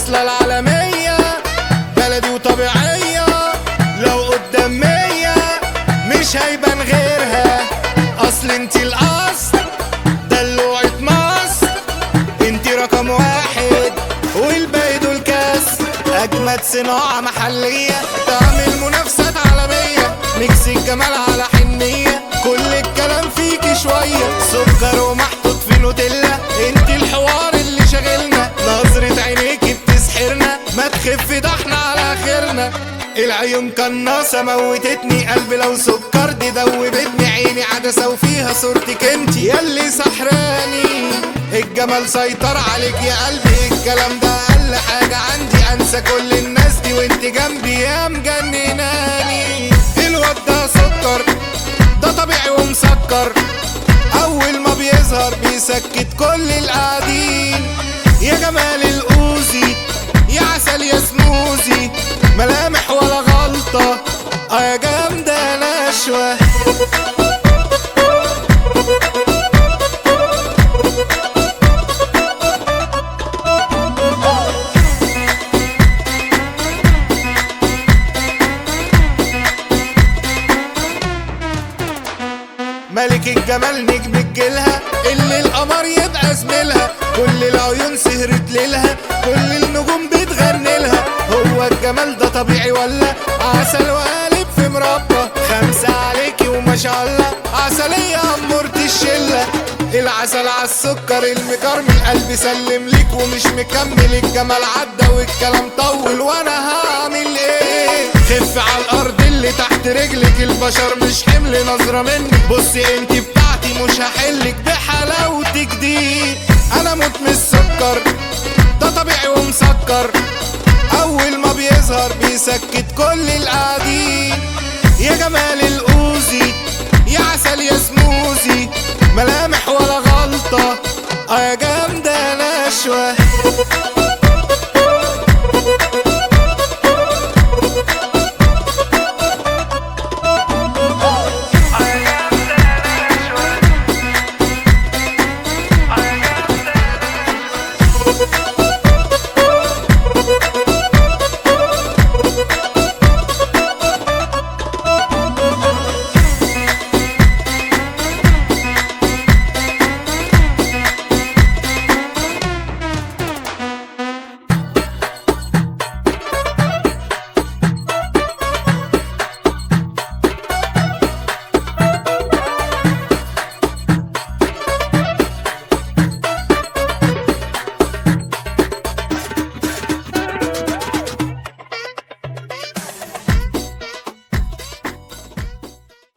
الاصلة العالمية بلدي وطبيعية لو قدام مية مش هيبان غيرها اصل انت الاصل دلوعة مصر انت رقم واحد والباقي دول كاس اجمد صناعة محلية تعمل منافسات عالمية ميكس الجمال على حنية كل الكلام فيكي شوية سكر ومحطوط في نوتيلا انت الحوار اللي شاغلنا نظرة عينيكي بتسحرنا ما تخف ده احنا على اخرنا العيون قناصة موتتني قلبي لو سكر دي دوبتني عيني عدسة وفيها صورتك انت ياللي سحراني الجمال سيطر عليك يا قلبي الكلام ده اقل حاجة عندي انسى كل الناس دي وانت جنبي يا مجنناني الواد ده سكر ده طبيعي ومسكر اول ما بيظهر بيسكت كل القاعدين يا جمال الاوزي يا عسل يا سموزي ملامح ولا غلطة اه يا جامدة نشوة ملك الجمال نجم الجيلها اللي القمر يبقى زميلها كل العيون سهرت ليلها كل النجوم بتغني لها هو الجمال ده طبيعي ولا عسل وقالب في مربى خمسة عليكي وما شاء الله عسلية أمورة الشلة العسل عالسكر المكرمل قلبي سلم ليك ومش مكمل الجمال عدى والكلام طول وانا هعمل ايه خف على الارض اللي تحت رجلك البشر مش حمل نظرة منك بصي انت بتاعتي مش هحلك بحلاوتك دي انا موت من السكر ده طبيعي ومسكر اول ما بيظهر بيسكت كل القاعدين يا جمال الاوزي يا عسل يا سموزي ملامح ولا غلطة اه يا جامدة نشوة